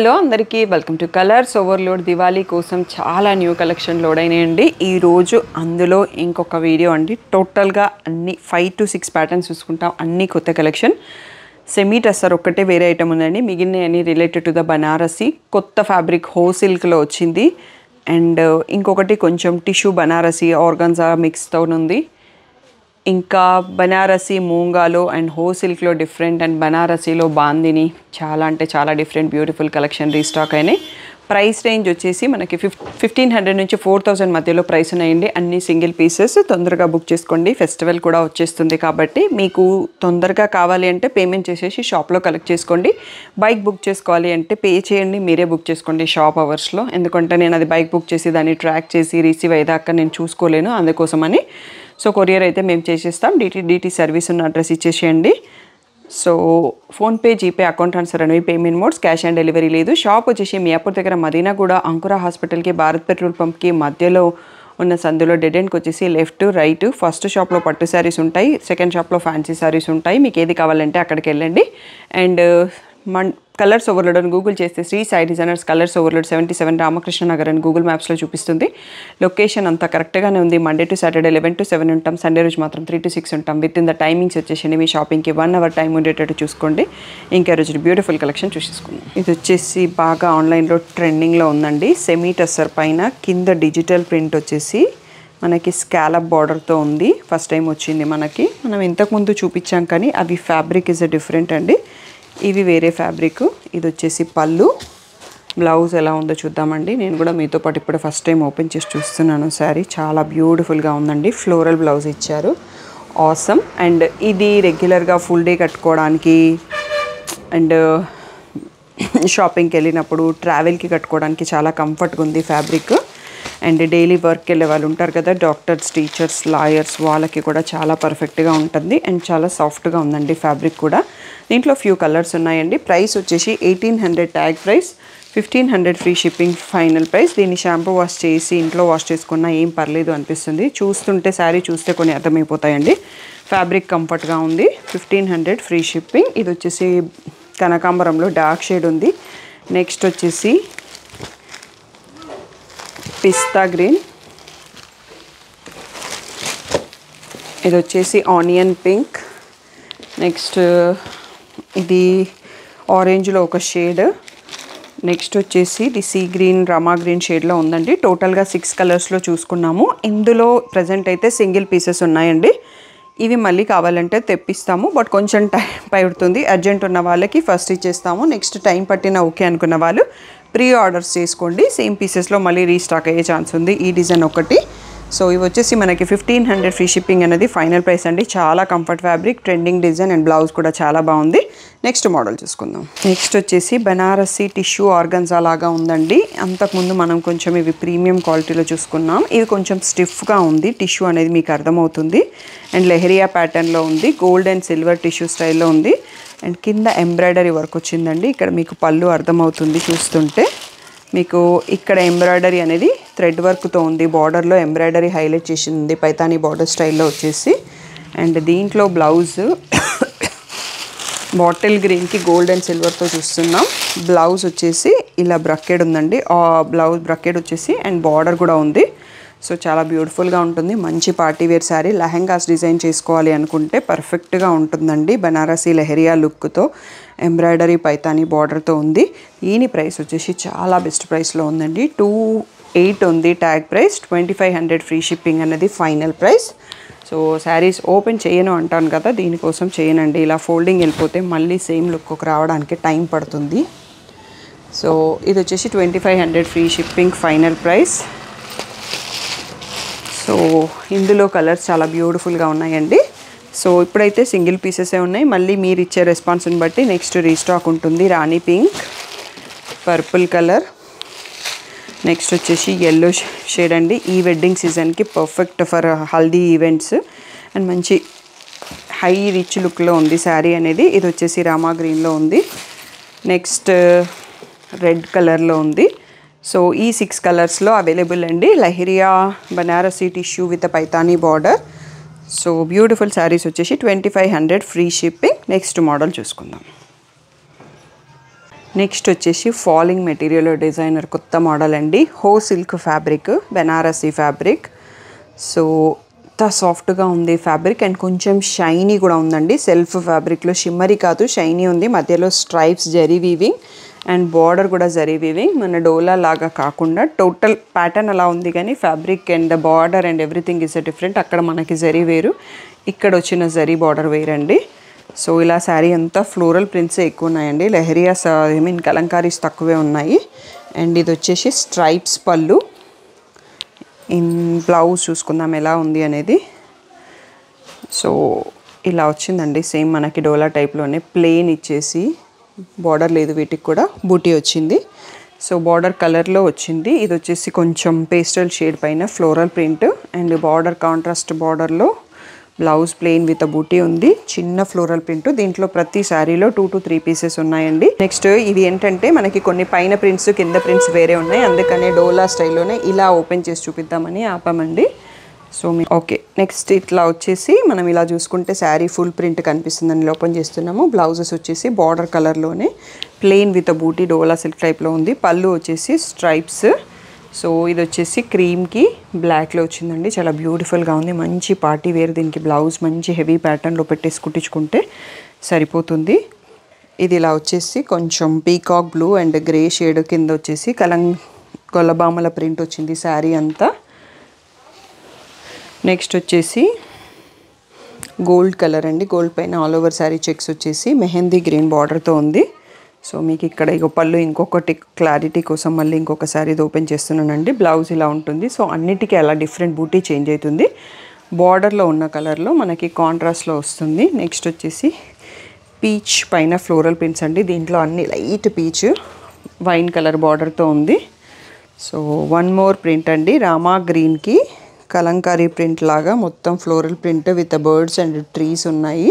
hello అందరికీ welcome to colours overload Diwali కోసం చాలా న్యూ కలెక్షన్ లోడ్ అయినాయండి ఈరోజు అందులో ఇంకొక వీడియో అండి టోటల్గా అన్ని ఫైవ్ టు సిక్స్ ప్యాటర్న్స్ చూసుకుంటాం అన్ని కొత్త కలెక్షన్ సెమీ టెస్సర్ ఒక్కటే వేరే ఐటమ్ ఉందండి మిగిలిన అన్ని రిలేటెడ్ టు ద బనారసి కొత్త ఫ్యాబ్రిక్ హో సిల్క్లో వచ్చింది అండ్ ఇంకొకటి కొంచెం టిష్యూ బనారసి ఆర్గన్జా మిక్స్తో ఉంది ఇంకా బనారసి మూంగాలో అండ్ హో సిల్క్లో డిఫరెంట్ అండ్ బనారసీలో బాందిని చాలా అంటే చాలా డిఫరెంట్ బ్యూటిఫుల్ కలెక్షన్ రీస్టాక్ అయినాయి ప్రైస్ రేంజ్ వచ్చేసి మనకి ఫిఫ్ ఫిఫ్టీన్ హండ్రెడ్ నుంచి ఫోర్ థౌజండ్ మధ్యలో ప్రైస్ ఉన్నాయండి అన్ని సింగిల్ పీసెస్ తొందరగా బుక్ చేసుకోండి ఫెస్టివల్ కూడా వచ్చేస్తుంది కాబట్టి మీకు తొందరగా కావాలి అంటే పేమెంట్ చేసేసి షాప్లో కలెక్ట్ చేసుకోండి బైక్ బుక్ చేసుకోవాలి అంటే పే చేయండి మీరే బుక్ చేసుకోండి షాప్ అవర్స్లో ఎందుకంటే నేను అది బైక్ బుక్ చేసి దాన్ని ట్రాక్ చేసి రిసీవ్ అయ్యేదాకా నేను చూసుకోలేను అందుకోసమని సో కొరియర్ అయితే మేము చేసేస్తాం డిటీ డిటీ సర్వీస్ ఉన్న అడ్రస్ ఇచ్చేసేయండి so PhonePe GPay account transfer అనేవి payment modes cash on delivery లేదు షాప్ వచ్చేసి మియాపూర్ దగ్గర మదీనా కూడా అంకుర హాస్పిటల్కి భారత్ పెట్రోల్ పంప్కి మధ్యలో ఉన్న సందులో డెడ్ ఎండ్కి వచ్చేసి లెఫ్ట్ రైట్ ఫస్ట్ షాప్లో పట్టు శారీస్ ఉంటాయి సెకండ్ షాప్లో ఫ్యాన్సీ శారీస్ ఉంటాయి మీకు ఏది కావాలంటే అక్కడికి వెళ్ళండి అండ్ మన్ కలర్స్ ఓవర్లోడ్ అని గూగుల్ చేస్తే Sri Sai designers colours overload seventy seven Ramakrishna Nagar అని గూగుల్ మ్యాప్స్లో చూపిస్తుంది లొకేషన్ అంతా కరెక్ట్గానే ఉంది Monday to Saturday eleven to seven ఉంటాం సండే రోజు మాత్రం త్రీ టు సిక్స్ ఉంటాం విత్ ఇన్ ద టైమింగ్స్ వచ్చేసి మీ షాపింగ్కి వన్ అవర్ టైం ఉండేటట్టు చూసుకోండి ఇంకా రోజు బ్యూటిఫుల్ కలెక్షన్ చూసేసుకుందాం ఇది వచ్చేసి బాగా ఆన్లైన్లో ట్రెండింగ్లో ఉందండి సెమీ టెస్సర్ పైన కింద డిజిటల్ ప్రింట్ వచ్చేసి మనకి స్కాలప్ బార్డర్తో ఉంది ఫస్ట్ టైం వచ్చింది మనకి మనం ఇంతకుముందు చూపించాం కానీ అవి ఫ్యాబ్రిక్ ఇస్ డిఫరెంట్ అండి ఇవి వేరే ఫ్యాబ్రిక్ ఇది వచ్చేసి పళ్ళు బ్లౌజ్ ఎలా ఉందో చూద్దామండి నేను కూడా మీతో పాటు ఇప్పుడు ఫస్ట్ టైం ఓపెన్ చేసి చూస్తున్నాను శారీ చాలా బ్యూటిఫుల్గా ఉందండి ఫ్లోరల్ బ్లౌజ్ ఇచ్చారు ఆసమ్ అండ్ ఇది రెగ్యులర్గా ఫుల్ డే కట్టుకోవడానికి అండ్ షాపింగ్కి వెళ్ళినప్పుడు ట్రావెల్కి కట్టుకోవడానికి చాలా కంఫర్ట్గా ఉంది ఫ్యాబ్రిక్ అండ్ డైలీ వర్క్ వెళ్ళే వాళ్ళు ఉంటారు కదా డాక్టర్స్ టీచర్స్ లాయర్స్ వాళ్ళకి కూడా చాలా పర్ఫెక్ట్గా ఉంటుంది అండ్ చాలా సాఫ్ట్గా ఉందండి ఫ్యాబ్రిక్ కూడా దీంట్లో ఫ్యూ కలర్స్ ఉన్నాయండి ప్రైస్ వచ్చేసి eighteen hundred tag price fifteen hundred free shipping final price దీన్ని షాంపూ వాష్ చేసి ఇంట్లో వాష్ చేసుకున్నా ఏం పర్లేదు అనిపిస్తుంది చూస్తుంటే శారీ చూస్తే కొన్ని అర్థమైపోతాయండి ఫ్యాబ్రిక్ కంఫర్ట్గా ఉంది ఫిఫ్టీన్ హండ్రెడ్ ఫ్రీ షిప్పింగ్ ఇది వచ్చేసి కనకాంబరంలో డార్క్ షేడ్ ఉంది నెక్స్ట్ వచ్చేసి పిస్తా గ్రీన్ ఇది వచ్చేసి ఆనియన్ పింక్ నెక్స్ట్ ఇది ఆరెంజ్లో ఒక షేడ్ నెక్స్ట్ వచ్చేసి ఇది సీ గ్రీన్ రమా గ్రీన్ షేడ్లో ఉందండి టోటల్గా సిక్స్ కలర్స్లో చూసుకున్నాము ఇందులో ప్రజెంట్ అయితే సింగిల్ పీసెస్ ఉన్నాయండి ఇవి మళ్ళీ కావాలంటే తెప్పిస్తాము బట్ కొంచెం టైం పడుతుంది అర్జెంట్ ఉన్న వాళ్ళకి ఫస్ట్ ఇచ్చేస్తాము నెక్స్ట్ టైం పట్టిన ఓకే అనుకున్న వాళ్ళు ప్రీ ఆర్డర్స్ చేసుకోండి సేమ్ పీసెస్లో మళ్ళీ రీస్టాక్ అయ్యే ఛాన్స్ ఉంది ఈ డిజైన్ ఒకటి సో ఇవి వచ్చేసి మనకి ఫిఫ్టీన్ హండ్రెడ్ ఫ్రీ షిప్పింగ్ అనేది ఫైనల్ ప్రైస్ అండి చాలా comfort fabric trending design and blouse కూడా చాలా బాగుంది నెక్స్ట్ మోడల్ చూసుకుందాం నెక్స్ట్ వచ్చేసి బనారసి టిష్యూ ఆర్గన్జా లాగా ఉందండి అంతకుముందు మనం కొంచెం ఇవి ప్రీమియం క్వాలిటీలో చూసుకున్నాం ఇవి కొంచెం స్టిఫ్గా ఉంది టిష్యూ అనేది మీకు అర్థమవుతుంది అండ్ లెహరియా ప్యాటర్న్లో ఉంది గోల్డ్ అండ్ సిల్వర్ టిష్యూ స్టైల్లో ఉంది అండ్ కింద ఎంబ్రాయిడరీ వర్క్ వచ్చిందండి ఇక్కడ మీకు పళ్ళు అర్థమవుతుంది చూస్తుంటే మీకు ఇక్కడ ఎంబ్రాయిడరీ అనేది థ్రెడ్ వర్క్తో ఉంది బార్డర్లో ఎంబ్రాయిడరీ హైలైట్ చేసింది పైతానీ బార్డర్ స్టైల్లో వచ్చేసి అండ్ దీంట్లో బ్లౌజ్ బాటిల్ గ్రీన్కి గోల్డ్ అండ్ సిల్వర్తో చూస్తున్నాం బ్లౌజ్ వచ్చేసి ఇలా బ్రకెడ్ ఉందండి ఆ బ్లౌజ్ బ్రకెడ్ వచ్చేసి అండ్ బార్డర్ కూడా ఉంది సో చాలా బ్యూటిఫుల్గా ఉంటుంది మంచి party wear sari lehengas design చేసుకోవాలి అనుకుంటే పర్ఫెక్ట్గా ఉంటుందండి బనారసీ లెహరియా లుక్తో ఎంబ్రాయిడరీ పైతానీ బార్డర్తో ఉంది దీని ప్రైస్ వచ్చేసి చాలా బెస్ట్ ప్రైస్లో ఉందండి టూ ఎయిట్ ఉంది tag price twenty five hundred free shipping అనేది final price so saris open చేయను అంటాను కదా దీనికోసం చేయనండి ఇలా ఫోల్డింగ్ వెళ్ళిపోతే మళ్ళీ సేమ్ లుక్ రావడానికి టైం పడుతుంది సో ఇది వచ్చేసి twenty five hundred free shipping final price so ఇందులో కలర్స్ చాలా బ్యూటిఫుల్గా ఉన్నాయండి సో ఇప్పుడైతే సింగిల్ పీసెసే ఉన్నాయి మళ్ళీ మీరు ఇచ్చే రెస్పాన్స్ని బట్టి నెక్స్ట్ రీస్టాక్ ఉంటుంది rani pink purple colour next వచ్చేసి ఎల్లో షేడ్ అండి ఈ వెడ్డింగ్ సీజన్కి perfect for haldi events and మంచి హై రిచ్ లుక్లో ఉంది శారీ అనేది ఇది వచ్చేసి రామా గ్రీన్లో ఉంది నెక్స్ట్ రెడ్ కలర్లో ఉంది సో ఈ సిక్స్ కలర్స్లో అవైలబుల్ అండి leheriya Banarasi tissue with Paithani border so beautiful saris వచ్చేసి twenty five hundred free shipping next model చూసుకుందాం నెక్స్ట్ వచ్చేసి ఫాలింగ్ మెటీరియల్ డిజైనర్ కొత్త మోడల్ అండి హో silk fabric Banarasi fabric so ఎంత సాఫ్ట్గా ఉంది ఫ్యాబ్రిక్ అండ్ కొంచెం షైనీ కూడా ఉందండి సెల్ఫ్ ఫ్యాబ్రిక్లో షిమ్మరీ కాదు షైనీ ఉంది మధ్యలో stripes zari weaving and border కూడా జరీ వీవింగ్ మన డోలా లాగా కాకుండా టోటల్ ప్యాటర్న్ అలా ఉంది కానీ fabric and border and everything is different అక్కడ మనకి జరీ వేరు ఇక్కడ వచ్చిన జరీ బార్డర్ వేరండి సో ఇలా శారీ అంతా ఫ్లోరల్ ప్రింట్స్ ఎక్కువ ఉన్నాయండి లెహరియాస్ ఐ మీన్ కలంకారీస్ తక్కువే ఉన్నాయి అండ్ ఇది వచ్చేసి స్ట్రైప్స్ పళ్ళు ఇన్ బ్లౌజ్ చూసుకుందాం ఎలా ఉంది అనేది సో ఇలా వచ్చిందండి సేమ్ మనకి డోలా టైప్లోనే ప్లెయిన్ ఇచ్చేసి బార్డర్ లేదు వీటికి కూడా బూటీ వచ్చింది సో బార్డర్ కలర్లో వచ్చింది ఇది వచ్చేసి కొంచెం పేస్టల్ షేడ్ పైన floral print and border contrast బార్డర్లో బ్లౌజ్ ప్లెయిన్ విత్ బూటీ ఉంది చిన్న ఫ్లోరల్ ప్రింట్ దీంట్లో ప్రతి శారీలో టూ టు త్రీ పీసెస్ ఉన్నాయండి నెక్స్ట్ ఇవి ఏంటంటే మనకి కొన్ని పైన ప్రింట్స్ కింద ప్రింట్స్ వేరే ఉన్నాయి అందుకనే డోలా స్టైల్లోనే ఇలా ఓపెన్ చేసి చూపిద్దామని ఆపామండి సో మీ ఓకే నెక్స్ట్ ఇట్లా వచ్చేసి మనం ఇలా చూసుకుంటే శారీ ఫుల్ ప్రింట్ కనిపిస్తుందని ఓపెన్ చేస్తున్నాము బ్లౌజెస్ వచ్చేసి బార్డర్ కలర్లోనే plain with buti dola silk టైప్లో ఉంది పళ్ళు వచ్చేసి స్ట్రైప్స్ సో ఇది వచ్చేసి క్రీమ్కి బ్లాక్లో వచ్చిందండి చాలా బ్యూటిఫుల్గా ఉంది మంచి పార్టీ వేర్ దీనికి బ్లౌజ్ మంచి హెవీ ప్యాటర్న్లో పెట్టేసి కుట్టించుకుంటే సరిపోతుంది ఇది ఇలా వచ్చేసి కొంచెం peacock blue and grey shade కింద వచ్చేసి కలం గొల్లబామల ప్రింట్ వచ్చింది శారీ అంతా నెక్స్ట్ వచ్చేసి గోల్డ్ కలర్ అండి గోల్డ్ పైన ఆల్ ఓవర్ శారీ చెక్స్ వచ్చేసి మెహందీ గ్రీన్ బార్డర్తో ఉంది సో మీకు ఇక్కడ ఇక పళ్ళు ఇంకొకటి క్లారిటీ కోసం మళ్ళీ ఇంకొక శారీ ఓపెన్ చేస్తున్నానండి బ్లౌజ్ ఇలా ఉంటుంది సో అన్నిటికీ అలా డిఫరెంట్ బూటీ చేంజ్ అవుతుంది బార్డర్లో ఉన్న కలర్లో మనకి కాంట్రాస్ట్లో వస్తుంది నెక్స్ట్ వచ్చేసి పీచ్ పైన ఫ్లోరల్ ప్రింట్స్ అండి దీంట్లో అన్ని లైట్ పీచ్ వైన్ కలర్ బార్డర్తో ఉంది సో వన్ మోర్ ప్రింట్ అండి రామా గ్రీన్కి కలంకారీ ప్రింట్ లాగా మొత్తం floral print with birds and trees ఉన్నాయి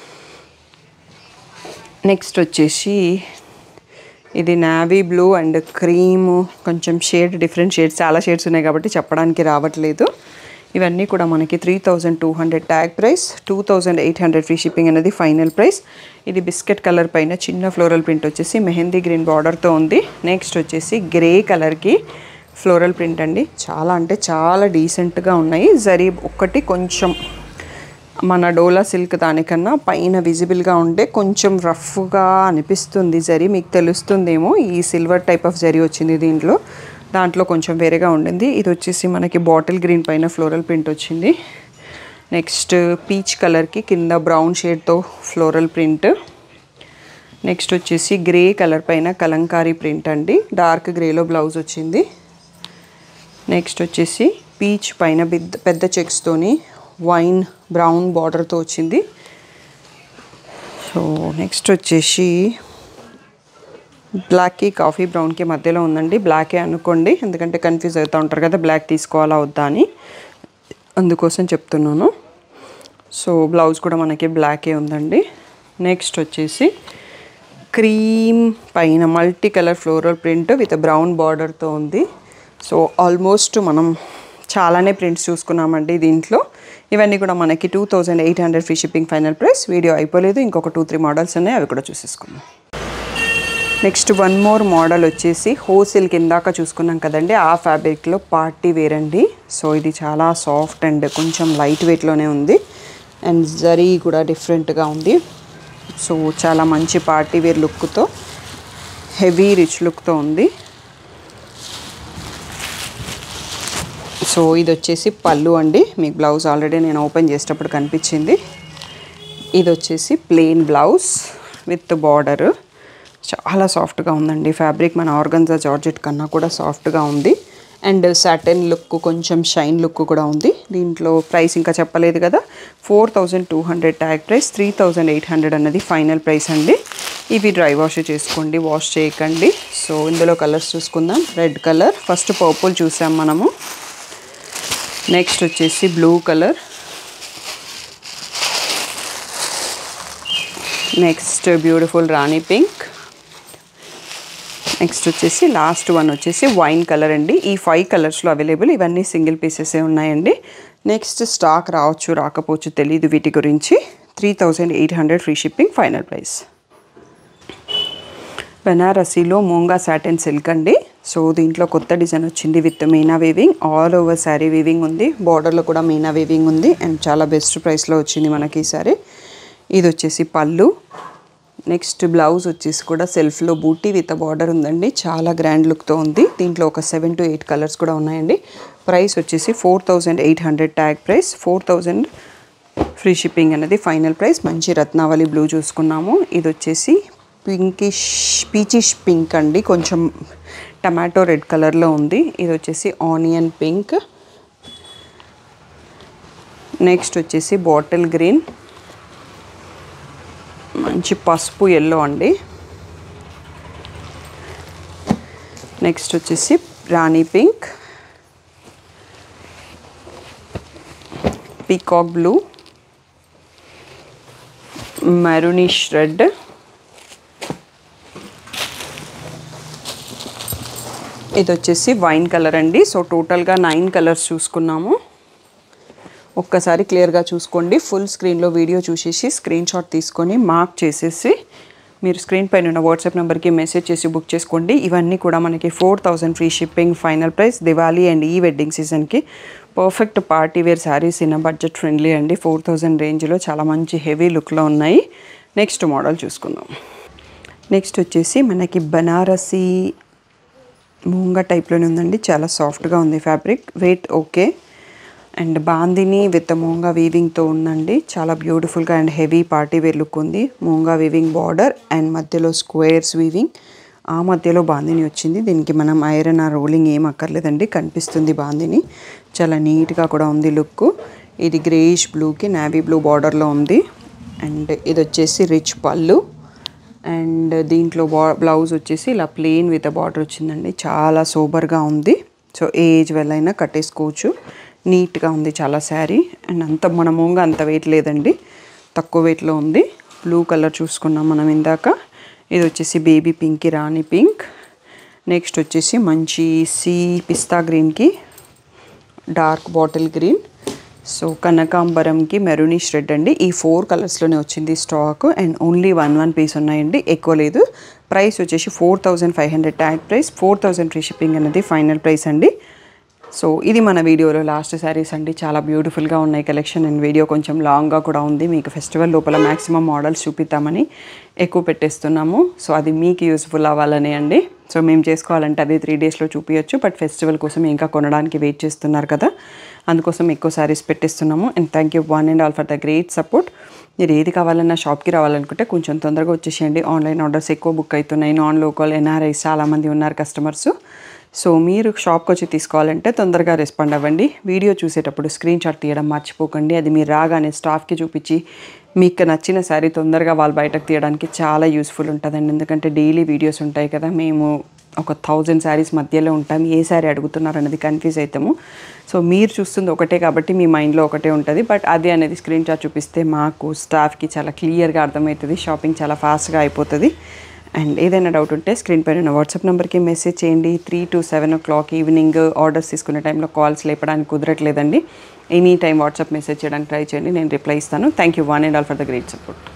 నెక్స్ట్ వచ్చేసి ఇది నావీ బ్లూ అండ్ క్రీమ్ కొంచెం షేడ్ డిఫరెంట్ షేడ్స్ చాలా షేడ్స్ ఉన్నాయి కాబట్టి చెప్పడానికి రావట్లేదు ఇవన్నీ కూడా మనకి three thousand two hundred tag price two thousand eight hundred free shipping అనేది ఫైనల్ ప్రైస్ ఇది బిస్కెట్ కలర్ పైన చిన్న ఫ్లోరల్ ప్రింట్ వచ్చేసి మెహందీ గ్రీన్ బార్డర్తో ఉంది నెక్స్ట్ వచ్చేసి గ్రే కలర్కి ఫ్లోరల్ ప్రింట్ అండి చాలా అంటే చాలా డీసెంట్గా ఉన్నాయి జరీ ఒక్కటి కొంచెం మన డోలా సిల్క్ దానికన్నా పైన విజిబుల్గా ఉంటే కొంచెం రఫ్గా అనిపిస్తుంది జరీ మీకు తెలుస్తుందేమో ఈ సిల్వర్ టైప్ ఆఫ్ జరీ వచ్చింది దీంట్లో దాంట్లో కొంచెం వేరేగా ఉండింది ఇది వచ్చేసి మనకి బాటిల్ గ్రీన్ పైన ఫ్లోరల్ ప్రింట్ వచ్చింది నెక్స్ట్ పీచ్ కలర్కి కింద బ్రౌన్ షేడ్తో ఫ్లోరల్ ప్రింట్ నెక్స్ట్ వచ్చేసి గ్రే కలర్ పైన కలంకారీ ప్రింట్ అండి డార్క్ గ్రేలో బ్లౌజ్ వచ్చింది నెక్స్ట్ వచ్చేసి పీచ్ పైన పెద్ద పెద్ద చెక్స్తోని వైన్ బ్రౌన్ బార్డర్తో వచ్చింది సో నెక్స్ట్ వచ్చేసి బ్లాక్కి కాఫీ బ్రౌన్కి మధ్యలో ఉందండి బ్లాకే అనుకోండి ఎందుకంటే కన్ఫ్యూజ్ అవుతూ ఉంటారు కదా బ్లాక్ తీసుకోవాలా వద్దా అని అందుకోసం చెప్తున్నాను సో బ్లౌజ్ కూడా మనకి బ్లాకే ఉందండి నెక్స్ట్ వచ్చేసి క్రీమ్ పైన multi colour floral print with brown బార్డర్తో ఉంది సో ఆల్మోస్ట్ మనం చాలానే ప్రింట్స్ చూసుకున్నామండి దీంట్లో ఇవన్నీ కూడా మనకి two thousand eight hundred free shipping final price video అయిపోలేదు ఇంకొక టూ త్రీ మోడల్స్ ఉన్నాయి అవి కూడా చూసేసుకుందాం నెక్స్ట్ వన్ మోర్ మోడల్ వచ్చేసి హోల్సేల్ కిందాక చూసుకున్నాం కదండి ఆ ఫ్యాబ్రిక్లో పార్టీ వేర్ అండి సో ఇది చాలా సాఫ్ట్ అండ్ కొంచెం లైట్ వెయిట్లోనే ఉంది అండ్ జరీ కూడా డిఫరెంట్గా ఉంది సో చాలా మంచి పార్టీ వేర్ లుక్తో హెవీ రిచ్ లుక్తో ఉంది సో ఇది వచ్చేసి పళ్ళు అండి మీకు బ్లౌజ్ ఆల్రెడీ నేను ఓపెన్ చేసేటప్పుడు కనిపించింది ఇది వచ్చేసి ప్లెయిన్ బ్లౌజ్ విత్ బార్డర్ చాలా సాఫ్ట్గా ఉందండి ఫ్యాబ్రిక్ మన ఆర్గన్జా జార్జెట్ కన్నా కూడా సాఫ్ట్గా ఉంది అండ్ సాటన్ లుక్ కొంచెం షైన్ లుక్ కూడా ఉంది దీంట్లో ప్రైస్ ఇంకా చెప్పలేదు కదా four thousand two hundred tag price three thousand eight hundred అన్నది ఫైనల్ ప్రైస్ అండి ఇవి డ్రై వాష్ చేసుకోండి వాష్ చేయకండి సో ఇందులో కలర్స్ చూసుకుందాం రెడ్ కలర్ ఫస్ట్ పర్పుల్ చూసాం మనము నెక్స్ట్ వచ్చేసి blue colour next beautiful rani pink next వచ్చేసి లాస్ట్ వన్ వచ్చేసి వైన్ కలర్ అండి ఈ ఫైవ్ కలర్స్లో అవైలబుల్ ఇవన్నీ సింగిల్ పీసెసే ఉన్నాయండి నెక్స్ట్ స్టాక్ రావచ్చు రాకపోవచ్చు తెలియదు వీటి గురించి three thousand eight hundred free shipping final price బెనారసీలో మోంగా సాటిన్ సిల్క్ అండి సో దీంట్లో కొత్త డిజైన్ వచ్చింది with meena weaving all over sari weaving ఉంది బార్డర్లో కూడా మీనా వీవింగ్ ఉంది అండ్ చాలా బెస్ట్ ప్రైస్లో వచ్చింది మనకి ఈ సారీ ఇది వచ్చేసి పళ్ళు నెక్స్ట్ బ్లౌజ్ వచ్చేసి కూడా సెల్ఫ్లో బూటీ విత్ బార్డర్ ఉందండి చాలా గ్రాండ్ లుక్తో ఉంది దీంట్లో ఒక సెవెన్ టు ఎయిట్ కలర్స్ కూడా ఉన్నాయండి ప్రైస్ వచ్చేసి four thousand eight hundred tag price four thousand free shipping అనేది ఫైనల్ ప్రైస్ మంచి రత్నావళి బ్లూ చూసుకున్నాము ఇది వచ్చేసి పింకిష్ పీచిష్ పింక్ అండి కొంచెం టమాటో రెడ్ కలర్లో ఉంది ఇది వచ్చేసి ఆనియన్ పింక్ నెక్స్ట్ వచ్చేసి బాటిల్ గ్రీన్ మంచి పసుపు ఎల్లో అండి నెక్స్ట్ వచ్చేసి rani pink peacock blue maroonish red ఇది వచ్చేసి వైన్ కలర్ అండి సో టోటల్గా నైన్ కలర్స్ చూసుకున్నాము ఒక్కసారి క్లియర్గా చూసుకోండి ఫుల్ స్క్రీన్లో వీడియో చూసేసి స్క్రీన్ షాట్ తీసుకొని మార్క్ చేసేసి మీరు స్క్రీన్ పైన ఉన్న వాట్సాప్ నెంబర్కి మెసేజ్ చేసి బుక్ చేసుకోండి ఇవన్నీ కూడా మనకి four thousand free shipping final price Diwali and ఈ వెడ్డింగ్ సీజన్కి perfect party wear saris in budget friendly అండి ఫోర్ థౌజండ్ రేంజ్లో చాలా మంచి హెవీ లుక్లో ఉన్నాయి నెక్స్ట్ మోడల్ చూసుకుందాం నెక్స్ట్ వచ్చేసి మనకి బనారసి మూంగా టైప్లోనే ఉందండి చాలా సాఫ్ట్గా ఉంది fabric weight okay and bandhani with moonga వీవింగ్తో ఉందండి చాలా బ్యూటిఫుల్గా and heavy party wear look ఉంది మూంగా వీవింగ్ బార్డర్ అండ్ మధ్యలో స్క్వేర్స్ వీవింగ్ ఆ మధ్యలో బాందిని వచ్చింది దీనికి మనం ఐరన్ ఆ రోలింగ్ ఏం అక్కర్లేదండి కనిపిస్తుంది బాందిని చాలా నీట్గా కూడా ఉంది లుక్ ఇది గ్రేయిష్ బ్లూకి నావీ బ్లూ బార్డర్లో ఉంది అండ్ ఇది వచ్చేసి రిచ్ పళ్ళు అండ్ దీంట్లో బా బ్లౌజ్ వచ్చేసి ఇలా ప్లెయిన్ విత్ బార్డర్ వచ్చిందండి చాలా సూపర్గా ఉంది సో ఏ ఏజ్ వెళ్ళైనా కట్టేసుకోవచ్చు నీట్గా ఉంది చాలా శారీ అండ్ అంత మన మూంగా అంత వెయిట్ లేదండి తక్కువ వెయిట్లో ఉంది బ్లూ కలర్ చూసుకున్నాం మనం ఇందాక ఇది వచ్చేసి బేబీ పింక్కి రాణి పింక్ నెక్స్ట్ వచ్చేసి మంచి సీ పిస్తా గ్రీన్కి డార్క్ బాటిల్ గ్రీన్ సో కనకాంబరంకి మెరూనిష్ రెడ్ అండి ఈ ఫోర్ కలర్స్లోనే వచ్చింది stock and only one one piece ఉన్నాయండి ఎక్కువ లేదు ప్రైస్ వచ్చేసి four thousand five hundred tag price four thousand free shipping అనేది ఫైనల్ ప్రైస్ అండి సో ఇది మన వీడియోలో లాస్ట్ శారీస్ అండి చాలా బ్యూటిఫుల్గా ఉన్నాయి కలెక్షన్ అండ్ వీడియో కొంచెం లాంగ్గా కూడా ఉంది మీకు ఫెస్టివల్ లోపల మ్యాక్సిమం మోడల్స్ చూపిద్దామని ఎక్కువ పెట్టేస్తున్నాము సో అది మీకు యూస్ఫుల్ అవ్వాలని అండి సో మేము చేసుకోవాలంటే అది త్రీ డేస్లో చూపించచ్చు బట్ ఫెస్టివల్ కోసం ఇంకా కొనడానికి వెయిట్ చేస్తున్నారు కదా అందుకోసం ఎక్కువ శారీస్ పెట్టిస్తున్నాము and thank you one and all for the great support మీరు ఏది కావాలన్నా షాప్కి రావాలనుకుంటే కొంచెం తొందరగా వచ్చేసేయండి ఆన్లైన్ ఆర్డర్స్ ఎక్కువ బుక్ అవుతున్నాయి నాన్ లోకల్ ఎన్ఆర్ఐస్ చాలామంది ఉన్నారు కస్టమర్స్ సో మీరు షాప్కి వచ్చి తీసుకోవాలంటే తొందరగా రెస్పాండ్ అవ్వండి వీడియో చూసేటప్పుడు స్క్రీన్ షాట్ తీయడం మర్చిపోకండి అది మీరు రాగానే స్టాఫ్కి చూపించి మీకు నచ్చిన శారీ తొందరగా వాళ్ళు బయటకు తీయడానికి చాలా యూస్ఫుల్ ఉంటుందండి ఎందుకంటే డైలీ వీడియోస్ ఉంటాయి కదా మేము ఒక థౌజండ్ శారీస్ మధ్యలో ఉంటాం ఏ శారీ అడుగుతున్నారు అనేది కన్ఫ్యూజ్ అవుతాము సో మీరు చూస్తుంది ఒకటే కాబట్టి మీ మైండ్లో ఒకటే ఉంటుంది బట్ అది అనేది స్క్రీన్ షాట్ చూపిస్తే మాకు స్టాఫ్కి చాలా క్లియర్గా అర్థమవుతుంది షాపింగ్ చాలా ఫాస్ట్గా అయిపోతుంది అండ్ ఏదైనా డౌట్ ఉంటే స్క్రీన్ పైన ఉన్న వాట్సాప్ నెంబర్కి మెసేజ్ చేయండి three to seven o'clock evening orders తీసుకునే టైంలో కాల్స్ లేపడానికి కుదరట్లేదండి ఎనీ టైం వాట్సాప్ మెసేజ్ చేయడానికి ట్రై చేయండి నేను రిప్లై ఇస్తాను thank you one and all for the great support